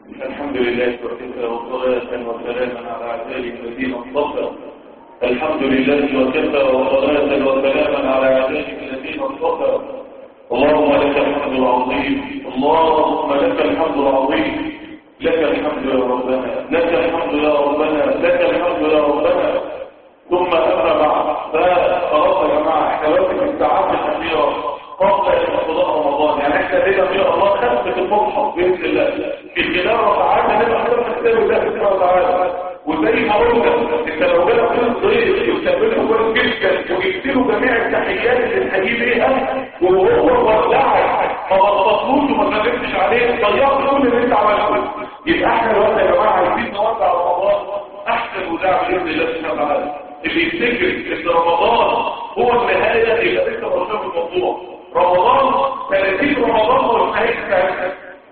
الحمد لله وكفى وصلاة وسلاما على عباده الذين اصطفى الحمد لله وكفى وصلاة وسلاما على عباده الذين اصطفى اللهم لك الحمد العظيم اللهم لك الحمد العظيم لك الحمد يا ربنا لك الحمد يا ربنا لك الحمد يا ربنا ثم أما بعد فخلاص يا جماعة احنا وقت الساعات الأخيرة قبل انقضاء رمضان يعني احنا لينا في الله خمسة المصحف بإذن الله في خلال ركعات نبقى حضرنا كتاب الله سبحانه وتعالى وزي ما قلنا انت لو جالك في الضيف يستقبله كويس جدا وجبت له جميع التحيات اللي تحييه بيها وهو ودعك ما بطلتوش وما كلمتش عليه ضيعت كل اللي انت عملته يبقى احنا دلوقتي يا جماعه عايزين نودع رمضان احسن وداع باذن الله سبحانه وتعالى اللي يفتكر ان رمضان هو النهايه اللي لسه مرتبط الموضوع رمضان 30 رمضان ما انتهيش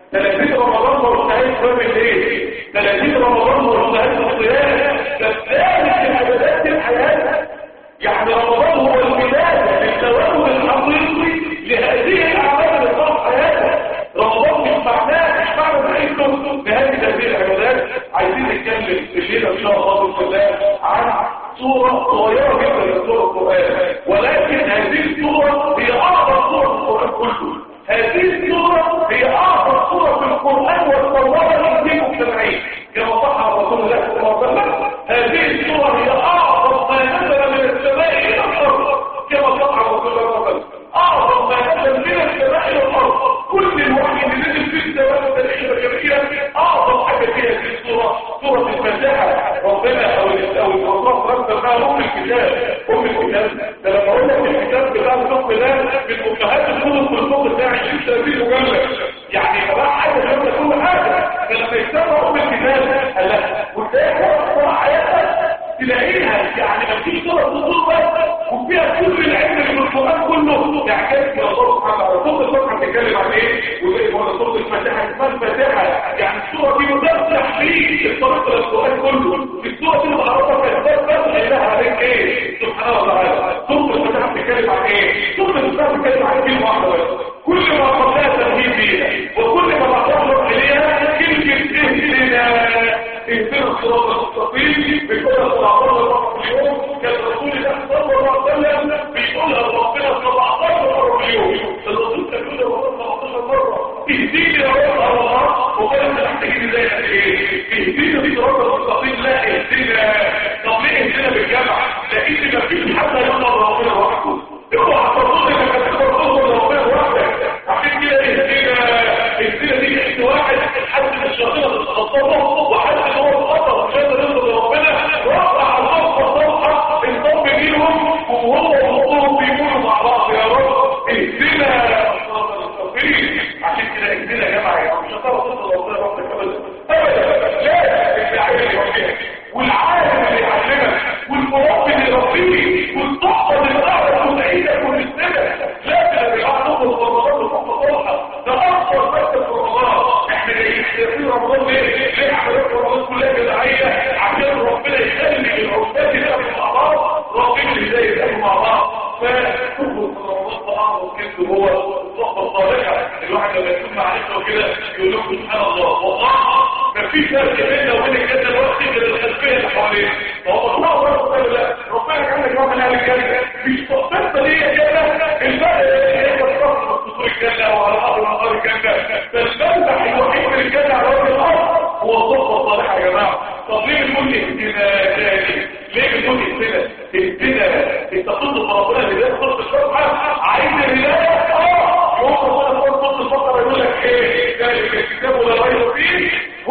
30 رمضان ما انتهيش باب الليل 30 رمضان ما انتهيش الصيام ده ثالث العبادات الحياه يعني رمضان هو البدايه للتوازن الحقيقي لهذه الاعمال اللي صار حياتك رمضان مش معناه مش معنى بنعيشه نهايه هذه العبادات عايزين نتكلم الليله ان شاء الله باذن الله عن صورة صغيرة جدا من صورة القرآن ولكن هذه الصورة هي أعظم صورة في القرآن كله هذه الصورة هي أعظم صورة في القرآن والصورة الإنسان مجتمعين كما صح عن رسول الله صلى الله عليه وسلم هذه الصورة هي أعظم ما نزل من السماء إلى الأرض كما صح عن رسول الله صلى الله عليه وسلم أعظم ما نزل من السماء إلى الأرض كل الوحي اللي نزل في السماء والتاريخ البشرية أعظم حاجة فيها هذه الصورة صورة المساحة ربنا أو أو الله رب بقى أم الكتاب أم الكتاب ده لما أقول لك الكتاب بتاع الفقه ده من أمهات الكتب في الفقه بتاع 20 30 مجلد يعني يا جماعة حاجة جامدة كل حاجة فلما يكتبها أم الكتاب قال لها وتلاقي صورة حياتك تلاقيها يعني ما فيش صورة تطول بس وفيها كل العلم اللي في القرآن كله يعني يا الله سبحانه وتعالى صوت الفقه بتتكلم عن ايه وزي ما قلنا صوت الفاتحة اسمها الفاتحة يعني الصورة دي مدرسة فيه الطريق للقرآن كله الصورة دي متعرفة كأسباب بس حينها عليك ايه سبحانه وتعالى صوت الفاتحة بتتكلم عن ايه صوت الفاتحة بتتكلم عن كلمة واحدة بس كل ما قبلها تمهيد بيها وكل ما بعدها اليها كلمة اهدنا اهدنا الصراط المستقيم بكل 17 مرة في اليوم كان رسول الله صلى الله عليه وسلم بيقولها ربنا 17 مرة في اليوم الرسول كان يقولها 17 مرة اهديني يا رب الله وقال انت محتاجين ازاي ايه اهدينا الصراط المستقيم لا اهدنا طب ليه اهدنا بالجمع لان مفيش حد يقدر ربنا لوحده اوعى تظن انك هتقدر توصل لربنا لوحدك عشان كده اهدنا اهدنا دي احد واحد حد من الشياطين تتخطفه وحد ان هو اتخطف مش قادر يوصل لربنا رفع الله صفحه انضم بيهم وهو وهو بيقولوا مع بعض يا رب اهدنا الصراط المستقيم عشان كده اهدنا يا جماعه يا مش هتعرف توصل لربنا لوحدك ابدا ابدا لا الداعيه اللي يوجهك والعالم اللي يعلمك والمربي اللي يربيك والصحبه اللي تعرف وتعيدك وتسندك لا تبقى بالعقل تخلص رمضان وتخلص صالحه ده اكبر مكتب في رمضان احنا جايين في رمضان ليه؟ ليه عمليات رمضان كلها جدعيه عشان ربنا يخلي العباد يلاقوا مع بعض ربنا اللي يلاقوا مع بعض فتخلص رمضان ده اعظم كذب هو الصحبه الصالحه الواحد لما يكون معرفه وكده يقول لهم سبحان الله والله مفيش فرق بيننا وبين الجنه دلوقتي غير الخلفيه اللي حوالينا فهو الله ربنا لا ربنا كان جماعه من اهل الجنه مش صحبتنا دي يا جنه الفرق هي الصحبه في الجنه وعلى ارض وعلى الجنه فالمنبع الوحيد من الجنه على وجه الارض هو الصحبه الصالحه يا جماعه طب ليه بنقول اهدنا تاني ليه بنقول اهدنا اهدنا انت تطلب ربنا اللي بيدخل في الشرحه عايز الهدايه اه يوم ربنا في صوت الفقره يقول لك ايه ذلك الكتاب ولا ريب فيه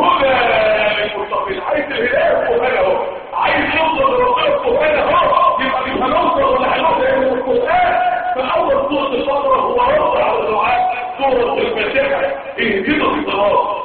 هدى للمتقين عايز الهدايه القران اهو عايز يوصل لربنا القران اهو يبقى مش هنوصل ولا هنوصل الى القران فاول سوره البقره هو رد على دعاء سوره الفاتحه اهدنا الصراط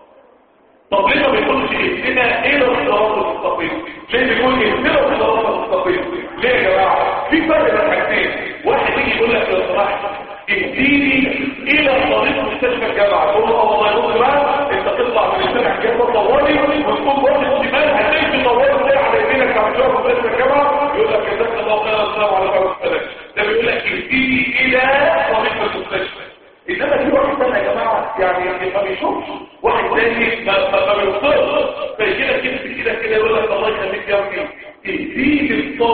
طب ليه ما بيقولش اهدنا الى الصراط المستقيم ليه بيقول اهدنا الصراط المستقيم ليه يا جماعه في فرق بين حاجتين واحد يجي يقول لك لو سمحت اهديني الى طريق مستشفى الجامعه تقول له والله يقول بقى انت تطلع من السمع الجامعه طوالي وتكون واحد شمال هتمشي طوالي زي على يمينك على جوه مستشفى الجامعه يقول لك جزاك الله خيرا السلام عليكم السلام ده بيقول لك اهديني الى طريق المستشفى انما في واحد ثاني يا جماعه يعني ما بيشوفش واحد ثاني ما ما بيوصلش فكده كده كده كده يقول لك الله يخليك يا ابني تهديد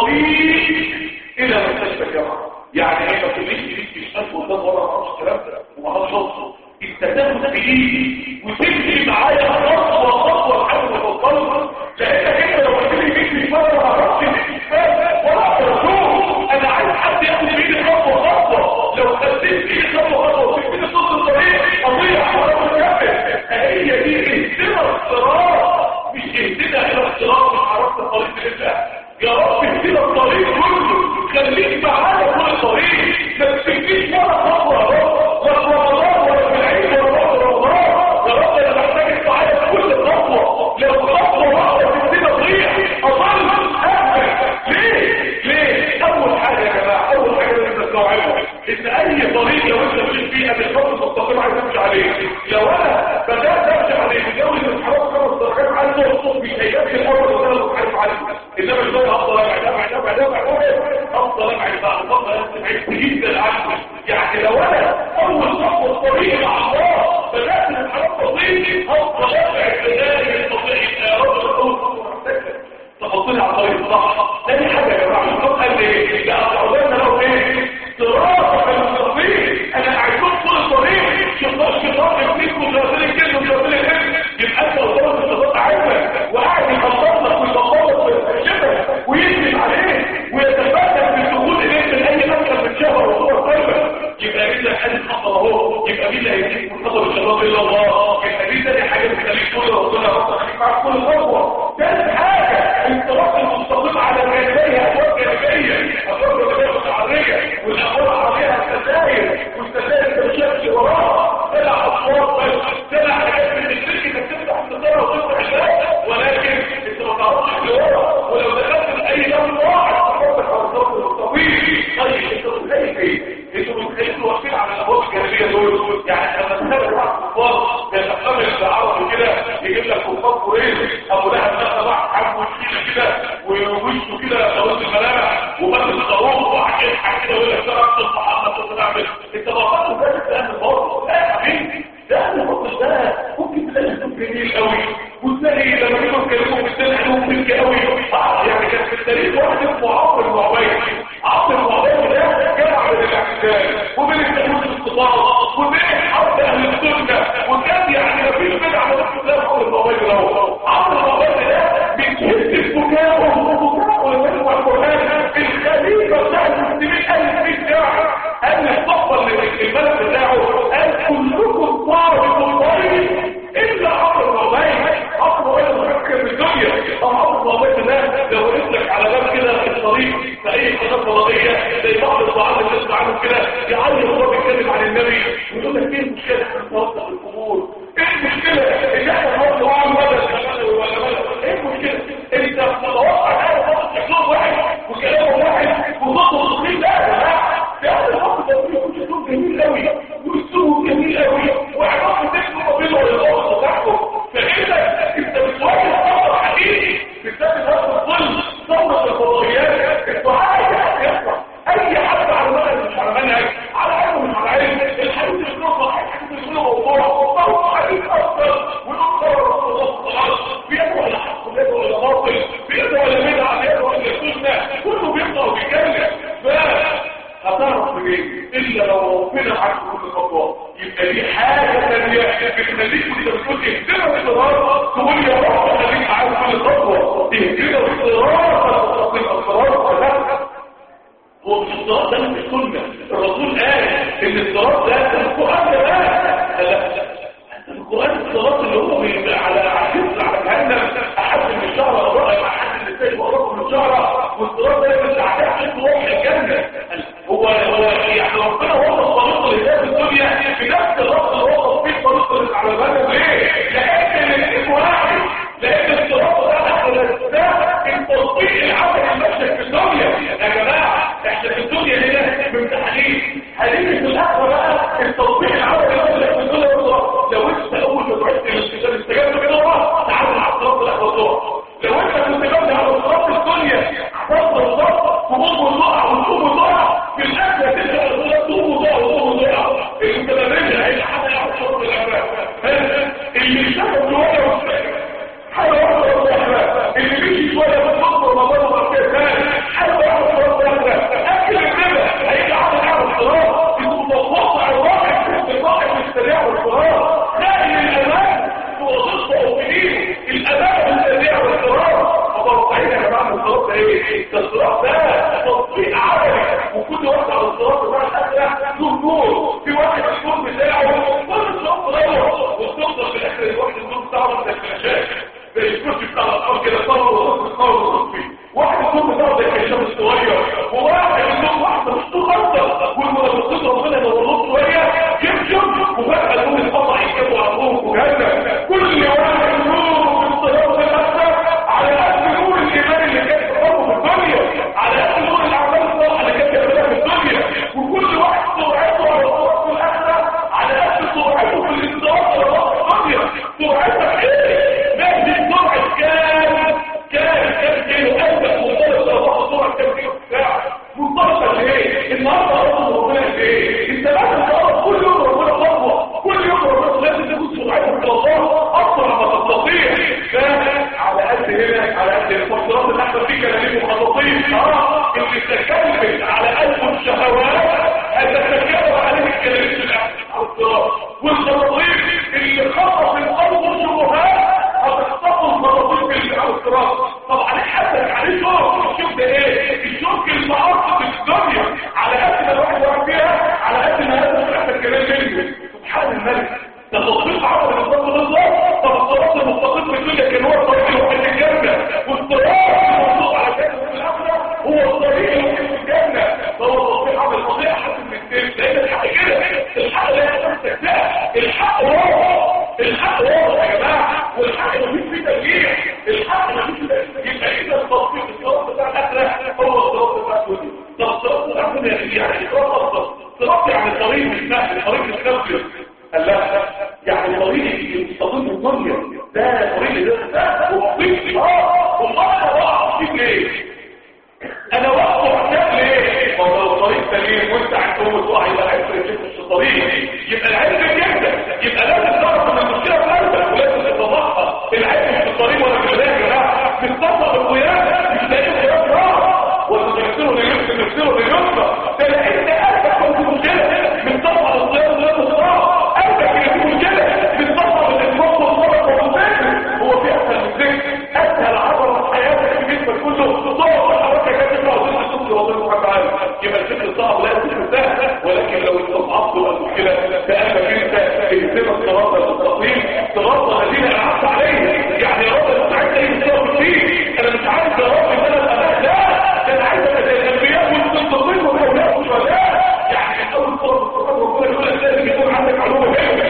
الطريق الى مستشفى الجامعه يعني ايه ما تقوليش ليك مش ألف قدام ورا ما اعرفش الكلام ده وما اعرفش اوصل انت تاخد بايدي وتمشي معايا خطوه خطوه لحد ما توصل لانك انت لو قلت لي مش مش مره ما اعرفش مش فاهم ولا اعرفه انا عايز حد ياخد بايدي خطوه خطوه لو خدت بايدي خطوه خطوه وتمشي طول الطريق اضيع ولا مكمل هي دي اهتمام الصراط مش اهتمام الى الصراط مش عرفت الطريق لله يا رب اهتمام الطريق كله خليك معايا كل الطريق ما تسيبنيش ولا خطوه يا رب لا في رمضان ولا في العيد ولا بعد رمضان يا رب انا محتاجك معايا في كل خطوه لو خطوه واحده تبتدي تضيع اضل اهلك ليه ليه اول حاجه يا جماعه اول حاجه لازم نستوعبها ان اي طريق لو انت ماشي فيه قبل الخط المستقيم عايز تمشي عليه لو انا بدات امشي عليه بجوز الانحراف خمس درجات عنده مش هيجي الاول ولا انا مش عارف عليه انما شويه افضل ابعد ابعد ابعد ابعد افضل ابعد بعد فتره بعدت جدا عنه يعني لو انا اول خطوه الطريق مع الله بدات الانحراف بسيط افضل ابعد بدايه الطريق يا رب الخطوه تحطني على الطريق الصح تاني حاجه يا جماعه الشيطان قال لي لا اقعدنا لو ايه صراط المستقيم انا قاعد طول الطريق شيطان شيطان يمسك وشياطين الجن وشياطين الجن يبقى انت قدام الشيطان عايزك وقاعد يخطط لك ويخطط ويستشفى ويثبت عليه ويتفتح بالدخول اليك من اي مكان من شهر وصور قلبك يبقى مين اللي حاسس خطر اهو يبقى مين اللي هيديك من خطر الشيطان الا الله يبقى مين ده حاجه بتخليك تقول ربنا ربنا خليك معاك كل خطوه ثالث حاجه الصراط المستقيم على جانبيه ابواب جانبيه ابواب جانبيه متعريه والابواب عليها الستاير والستاير تمشي وراها طلع اصوات بس طلع حاجات من السلك انك تفتح الستاره وتفتح الباب ولكن انت ما تعرفش اللي ورا ولو دخلت في اي باب واحد تحطك على الصراط المستقيم طيب انت متخيل ايه؟ انتوا متخيلين واقفين على الابواب الجانبيه دول يعني لما تخيل واحد كفار زي الافلام العربي كده يجيب لك كفار قريش ابو لهب مثلا واحد عامل وشيله كده ووشه كده طويل الملامح وبس الصاروخ وواحد يضحك كده ويقول لك ده رقص محمد صلى الله عليه وسلم انت ما فاكر ده الكلام الباطل لا يا حبيبي ده الباطل ده ممكن تلاقي اسلوب جميل قوي وتلاقي لما كانوا يتكلموا بالسنه عليهم ملك قوي يعني كان في التاريخ واحد اسمه عمرو بن عبيد عمرو بن عبيد ده جمع بين الاعتدال وبين التحول الاستطاعه وبين حرب اهل السنه وكان يعني ما فيش بدعه من الاسلام عمرو بن عبيد ده عمرو بن عبيد ده بيتهز بكاؤه وبكاؤه لما يسمع القران الخليفه بتاع المسلمين قال في الشارع قال الصفه الملك بتاعه قال كلكم طارق الطريق الا عمرو بن عبيد عمرو بن عبيد مفكر بالدنيا عمرو بن عبيد ده لو وقفت لك على باب كده في الطريق في اي قناه فضائيه زي بعض الصحابه اللي بنسمع عنهم كده يعلق وهو بيتكلم عن النبي ويقول لك ايه المشكله احنا نتوسط القبور ايه المشكله ان احنا نقعد نقعد مدى ولا مدى ايه المشكله انت متوقع حاجه فقط تحصل واحد وكلامه واحد وصوته صغير لا يا جماعه ده هذا الوقت ده بيكون اسلوب جميل قوي واسلوب جميل قوي وعلاقه تكتب بينه وبين بتاعته فكده انت بتواجه خطر حقيقي بالذات الوقت الظل ثوره الفضائيات انتوا عايز يحصل اي حد على المنهج مش على منهج على علم مش على علم الحديث النص الحديث النص موضوع موضوع حديث اكثر ونقرر رسول الله صلى الله عليه وسلم بيدعو الى حق بيدعو الى باطل بيدعو الى بدعه بيدعو الى سنه كله بيطلع وبيتكلم ف هتعرف منين الا لو ربنا عارف كل خطوه يبقى دي حاجه ثانيه بتخليك وانت بتقول اهدنا الصراط تقول يا رب خليك عارف كل خطوه اهدنا الصراط الصراط ده هو مش الصراط ده مش السنه الرسول قال ان الصراط ده القران ده لا القران الصراط اللي هو على عكس على جهنم احد من الشهر قضاء احد من السيد وقضاء من الشهر والصراط ده مش عشان تروح الجنه هو هو يعني ربنا وصف طريقه لله في الدنيا في نفس الوقت اللي وصف فيه طريقه على البلد ليه؟ لان الاثنين واحد لان الصراط ده احنا ده التطبيق العملي المشهد في الدنيا يا جماعه احنا في الدنيا هنا بامتحانين هنيجي في الاخره بقى التطبيق العملي المشهد في الدنيا لو انت اول ما تعبت الشهوات هتتكلم عليه الكلمات الاعتراف والخطاطيف اللي خطف الارض والشبهات هتخطفوا الخطاطيف اللي على الصراط طبعا حسن عليه شوك الشوك ده ايه الشوك المعاصر في الدنيا على قد ما الواحد واقع فيها على قد ما هذا تحت الكلام منه سبحان الملك ده تطبيق عمل الصراط بالله طب الصراط المستقيم في الدنيا كان هو الطريق الوحيد الجنه والصراط المطلوب على جنه في الاخره هو الطريق الوحيد في الجنه فهو تطبيق عمل القضيه حسن من السيف لان الحق كده الحق لا يتمسك ده الحق واضح الحق واضح يا جماعه والحق مفيش فيه تغيير الحق مفيش فيه تغيير يبقى اذا التصديق الصراط بتاع الاخره هو الصراط بتاع الدنيا طب الصراط بتاع الدنيا يعني صراط افضل صراط يعني الطريق مش سهل طريق مش سهل قال لا يعني طريق المستقيم الدنيا ده طريق ده ومطيق اه والله انا واقف فيك ليه انا واقف محتاج ليه ما هو لو الطريق سليم وانت عندهم تقع يبقى عايز تركز في الطريق يبقى العلم جدا يبقى لازم تعرف ان المشكله في قلبك ولازم تتضحى العلم مش في الطريق ولا في البلاد يا جماعه مش تطلع القيام مش تلاقي القيام راح ولا تغسله ليمسك تغسله ليمسك تلاقي ان قلبك هو في مشكله مش تطلع القيام ولا الصراط قلبك اللي في مشكله مش تطلع الاطلاق والصلاه والذكر هو في اسهل من الذكر اسهل عبر حياتك في جسمك كله تطور حركه كده وتطلع الصبح والله سبحانه وتعالى يبقى الفكر صعب لا الفكر سهل ولكن لو استضعفت المشكله فانك انت اهتم الصراط المستقيم صراط الذين انعمت عليهم يعني يا رب انت عايز ايه فيه انا مش عايز يا رب ان انا ابقى لا ده انا عايز ابقى زي الانبياء والصديقين والاولياء والشهداء يعني اول صوره في القران ربنا يقول لك لازم يكون عندك معلومه كامله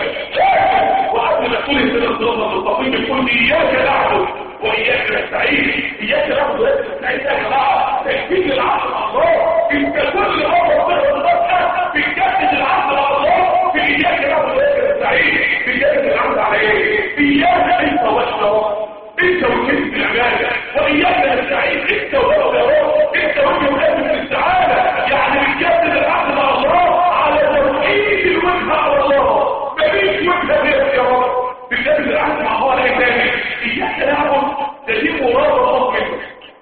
وقبل ما تقول اهتم الصراط المستقيم يقول اياك نعبد واياك نستعين اياك نعبد واياك نستعين يا جماعه تكفيك العقل مع الله انت كل مره بتقرا الفتحه بتجدد العقل مع الله في اياك نعبد واياك نستعين بتجدد العقل على ايه اياك انت والشرف انت وجهه العباده واياك نستعين انت ورب يا رب انت وجه مقدم الاستعانه يعني بتجدد العقل مع الله على توحيد الوجه على الله مفيش وجه غيرك يا رب بتجدد العقل مع الله على تاني اياك نعبد ده دي مراد الله منك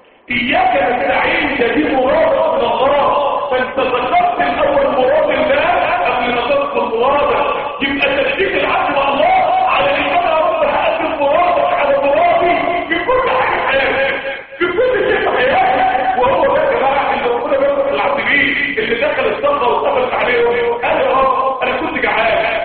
اياك نستعين ده دي مراد من الله فانت ذكرت الاول مراد الله قبل ما تذكر مرادك يبقى تشريك العبد مع الله على ان انا رب هقدم مرادك على مرادي في كل حاجه في حياتك في كل شيء في حياتك وهو ده يا جماعه اللي ربنا بيرزق العبد بيه اللي دخل الصخره واتقفلت عليهم قال يا رب انا كنت جعان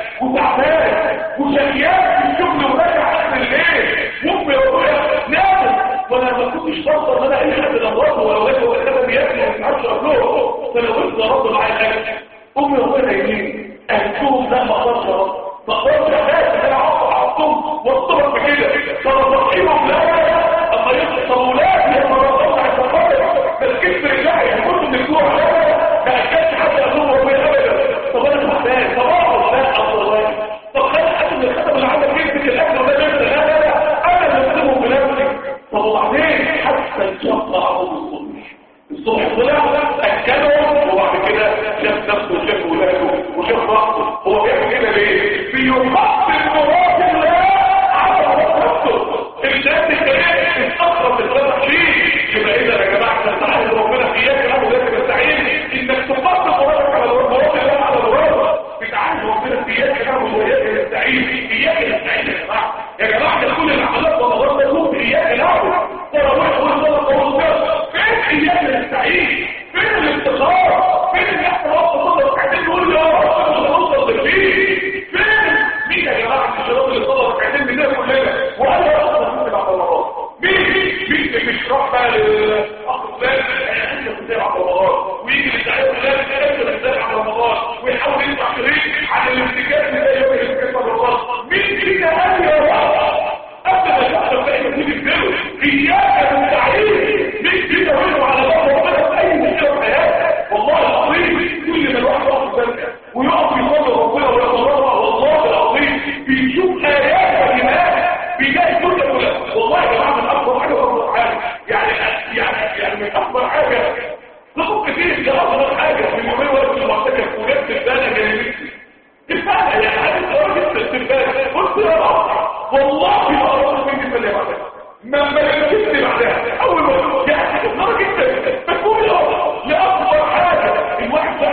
وتعبان وشقيان في الشغل وراجع اخر الليل وامي وابويا ناموا وانا ما كنتش بقدر ان انا اي حد امراضه ولا ولاد ولا كده بياكلوا وما عارفش اكلهم فانا قلت يا رب معايا الاكل امي وابويا نايمين اهلهم لا ما اقدرش يا رب ما اقدرش احس ان انا اقعد اعصهم واصطبح بكده فبصحيهم لا اما يصحى ولادي يا مرضات على السفر بس كيف رجعي هيكونوا من الجوع لا ما اكلش حتى اقوم وابويا ابدا طب انا محتاج طب اقعد لا الله طب خد حد من الخدم اللي عندك يمسك الاكل ولا يمسك لا لا لا انا اللي بسيبه بنفسي طب وبعدين حتى انشق عروض الصبح الصبح طلع اكلهم وبعد كده شاف نفسه وشاف ولاده وشاف راسه هو بيعمل كده ليه بيحط مراد الله على نفسه الناس الكريم اتاخرت الفتح فيه يبقى اذا يا جماعه انت عايز ربنا اياك يا ابو ذاك نستعين انك تحط مرادك على مراد الله على مراد بتعالج ربنا اياك يا ابو ذاك نستعين اياك نستعين يا جماعه يا جماعه ده كل العملات والامراض ده يكون اياك نعبد تراويح والصلاه والصلاه فين اياك نستعين فين الافتقار فين ان احنا نوصل صلاه ركعتين نقول يا رب مش هنوصل فين فين مين يا جماعه الشباب اللي صلاه ركعتين مننا كلنا وانا اصلا كنت بعد رمضان مين مين اللي بيشرح بقى للاخ فلان انت ازاي بعد رمضان ويجي للدعايه فلان انت ازاي بعد رمضان ويحاول يطلع شريك عن الارتكاز ازاي يوم الارتكاز بعد رمضان مين فينا قال يا رب قبل ما يحصل بقى يكون الزر اياك نستعين مش كده وانه على الله ربنا في اي مشكله في حياتك والله العظيم كل ما الواحد يقف ذلك ويقف يصلي ربنا ويتضرع والله العظيم بيشوف ايات وإيمان بيلاقي الدنيا كلها والله يا جماعه من اكبر حاجه واكبر حاجه يعني يعني يعني من اكبر حاجه لكم كتير ده اكبر حاجه من يومين وقت المعتكف وجبت البانه جايبين البانه يعني عارف راجل البانه قلت يا رب والله ما أردت مني فاللي بعدها ما ملكتني بعدها أول ما يعني النار جدا بتقول يا رب لأكبر حاجة الواحد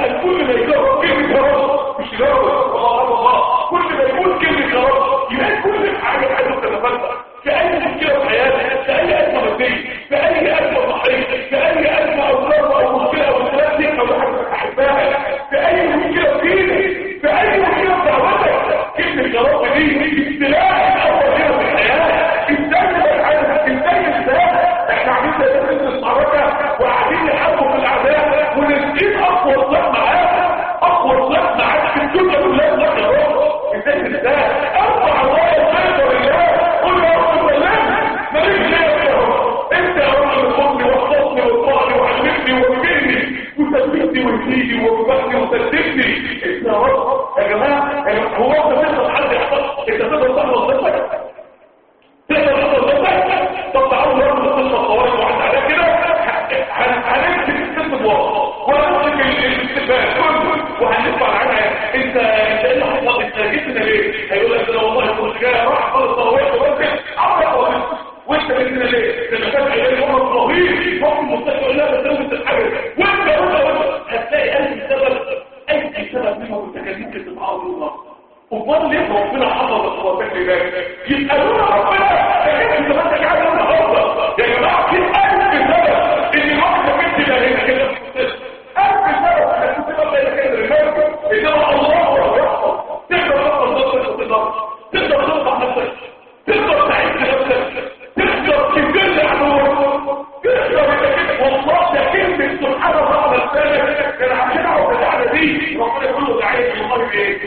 تلاوه الله الله كل ما يقول كلمه يا رب يلاقي كل حاجه حلوه تتفتح في اي مشكله في حياتك في اي ازمه ماديه في اي ازمه صحيه في اي ازمه او ضربه او مشكله او ثلاثه او حاجه احبها في اي مشكله في دينك في اي مشكله في دعوتك كلمه يا رب دي ابتلاء الاول هنا في الحياه ازاي تبقى عارف ازاي ازاي احنا عاملين زي ناس المعركه وقاعدين نحاربوا في الاعداء ونسقيم اقوى سلاح معاك اقوى سلاح معاك في الدنيا كلها سلاح يا رب ازاي ازاي ارفع الله الخير لله قل يا رب بلغني ماليش غيرك يا رب انت يا رب اللي خدني واحفظني وارفعني وعلمني ووجهني وثبتني واهديني ووفقني وسددني انت يا رب يا جماعه هو انت تقدر حد يحفظك انت تقدر تحفظ نفسك تقدر تحفظ نفسك طب تعالوا نرد القصه الطوارئ واحد على كده هنمسك الست بواقع وهنمسك الاستقبال كله وهندفع عنها انت انت ايه اللي حصل انت جيتنا ليه هيقول لك ده والله كنت جاي راح خالص طوارئ وانت عرف وانت جيتنا ليه ده انا فاكر ايه مرض رهيب ممكن المستشفى لا بس انت بتتحرك وانت وانت وانت هتلاقي الف سبب اي سبب منهم انت كان ممكن تتعرض له امال ليه ربنا حفظ اخواتك لذلك يسالون ربنا لكن انت ما انت قاعد النهارده يا جماعه في الف سبب ان الواحد ما كانش لا هنا كده في المستشفى الف سبب انك تبقى بين كده المركب انما الله هو الرحمه تقدر تحفظ نفسك وتقدر تقدر تنصح نفسك تقدر تعيش نفسك تقدر تدل عدوك تقدر انك والله ده كلمه سبحان الله على لسانك كان عشان اعرف القعده دي ربنا يقول له دعيه الله بايه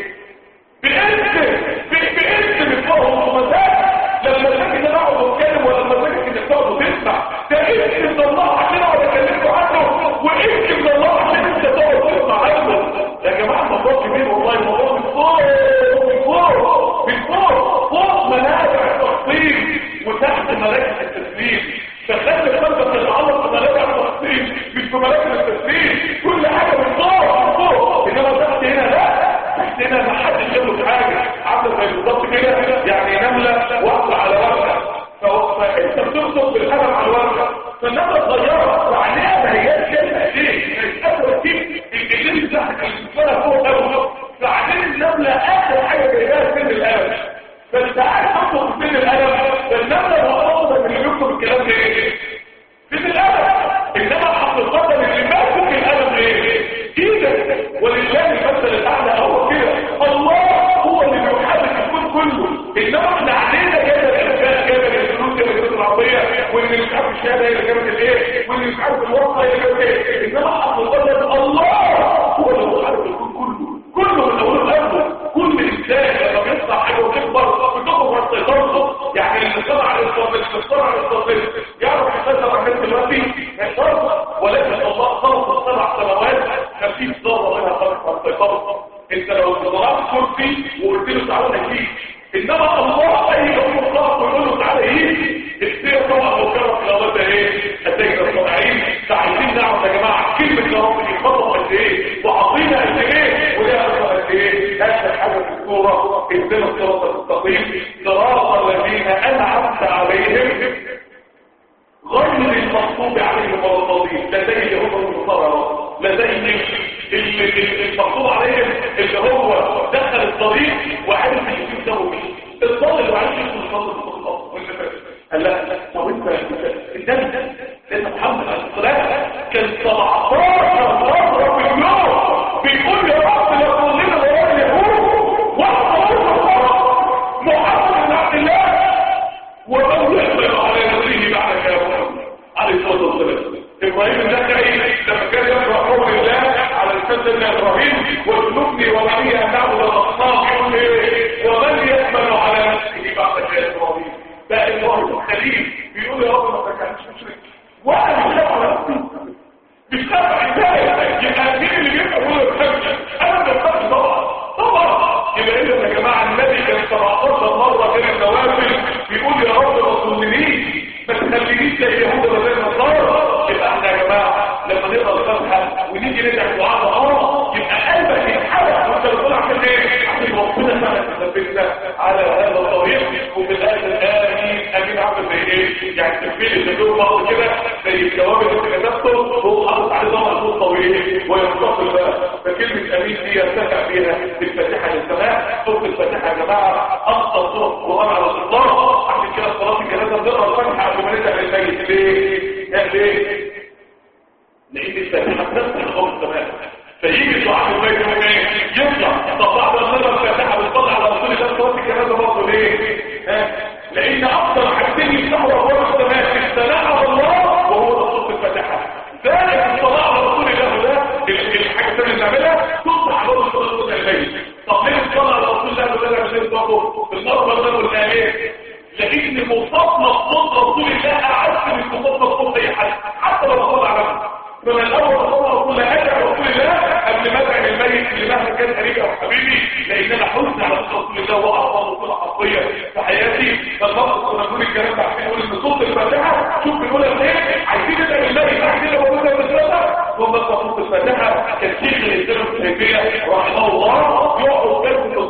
باسم باسم بتفهم ومزاج لما تجي ده اقعد اتكلم ولما تجي انك تقعد وتسمع ده اسم من الله عشان اقعد اكلمكم عنه واسم من الله عشان انت تقعد تسمع عنه يا جماعه الموضوع كبير والله الموضوع من فوق من فوق من فوق فوق منابع التخطيط وتحت مراكز التسليم فخلي قلبك يتعلق بمراكز التخطيط مش بمراكز التسليم كل حاجه من فوق من فوق انما تحت هنا لا تحت هنا ما حدش يملك حاجه عامله زي بالظبط كده يعني نمله واقفه على ورقه فانت بترصد بالقلم على الورقه فالنمله صغيره وعليها ما هياش شايفه ايه الاسد دي الجلد بتاعتك اللي فوق قوي فعليه النمله اخر حاجه جايباها سن القلم فانت قاعد تحطه في سن القلم فالنمله مقصوده اللي بيكتب الكلام ده ايه سن القلم انما حقيقه اللي ماسك القلم ايه ايدك ولله المثل الاعلى هو كده الله هو اللي بيحرك الكون كله انما احنا علينا كده الاسباب كده الفلوس اللي كانت العربيه واللي مش عارف الشهاده هي اللي جابت الايه واللي مش عارف الوصفه هي اللي جابت ايه انما حقيقه الله هو اللي بيحرك الكون كله كله من اوله لاخره كل انسان لما بيطلع حاجه وتكبر بتخرج عن سيطرته يعني اللي صنع الاستاذ اللي صنع الاستاذ يعرف يسيطر على الناس دلوقتي هيقدر ولكن الله خلق السبع سنوات مفيش ذره منها خلق عن سيطرته انت لو ضربت كرسي وقلت له تعالى نجيب انما الله اي يوم خلق ويقول له تعالى يجي السيره طبعا مكرر في الاول ده ايه هتجد الصناعين عايزين نعرف يا جماعه كلمه يا رب يخطط قد ايه وعظيمه قد ايه وليها قد ايه اسهل حاجه في الصوره اهدنا الصراط المستقيم صراط الذين انعمت عليهم غير المغضوب عليهم ولا الضالين لا زي اليهود والنصارى لا زي اللي المغضوب عليهم اللي هو دخل الطريق وعرف يجيب دمه الضال وعرف يدخل الصلاه قال لا طب انت الدم لان محمد عليه الصلاه كان 17 مره في اليوم بيقول يا رب لا تضلنا وراء اليهود واحفظ محمد بن عبد الله ومن يحمل على نفسه بعد كلامه عليه الصلاه والسلام ابراهيم النخعي لما كان يقرا قول الله على لسان سيدنا ابراهيم واجنبني وبني ان نعبد الاصنام يقول ايه ومن يحمل على نفسه بعد كلام ابراهيم بقى ابراهيم الخليل بيقول يا رب ما تكلمش مشرك وانا مش خايف على نفسي مش خايف على يبقى مين اللي بيبقى هو الخمسه انا ما بخافش طبعا طبعا يبقى اذا يا جماعه النبي كان 17 مره كده النوافل بيقول يا رب ما تظلمنيش ما تخلينيش زي اليهود ولا زي النصارى يبقى احنا يا جماعه لما نقرا الفاتحه ونيجي ندعي دعاء اه يبقى قلبك يتحرك وانت بتقول عشان ايه؟ عشان ربنا فعلا تثبتنا على هذا الطريق وفي الاخر امين امين عامل زي ايه؟ يعني تكفيل اللي دول مره كده زي الجواب اللي كتبته هو حاطط عليه ضمن صوت طويل وينتصل بقى فكلمه امين دي يرتفع فيها الفاتحه للسماء سوره الفاتحه يا جماعه اكثر سوره القران على الاطلاق عشان كده صلاه الجنازه بنقرا الفاتحه قبل ما ندعي للميت ليه؟ ليه؟ لان الفاتحه بتفتح ابواب السماء فيجي دعاء الميت يوم ايه؟ يطلع طب بعد ما نقرا الفاتحه بنطلع على رسول الله صلاه الجنازه برضه ليه؟ ها؟ لان اكثر حاجتين يفتحوا ابواب السماء الثناء على الله وهو صوت الفاتحه ذلك الصلاه على رسول الله ده الحاجه الثانيه اللي بنعملها تفتح ابواب الصلاه الميت طب ليه الصلاه على رسول الله ده مش برضه في المرضى ده قلنا ايه؟ لان مصادمه صوت رسول الله اعز من مصادمه صوت اي حد حتى لو صلى على نفسه من الاول صلى كل هذا رسول الله قبل ما ادعي الميت اللي مهما كان قريبي او حبيبي لان انا حزن على رسول الله واعظم رسول حقيقيه في حياتي فالنص كنا بنقول الكلام ده عشان نقول ان صوت الفاتحه شوف بنقولها ايه عايزين ندعي الميت عايزين لو قلنا بالثلاثه ثم صوت الفاتحه كان شيخ الاسلام ابن تيميه رحمه الله يقعد كلمه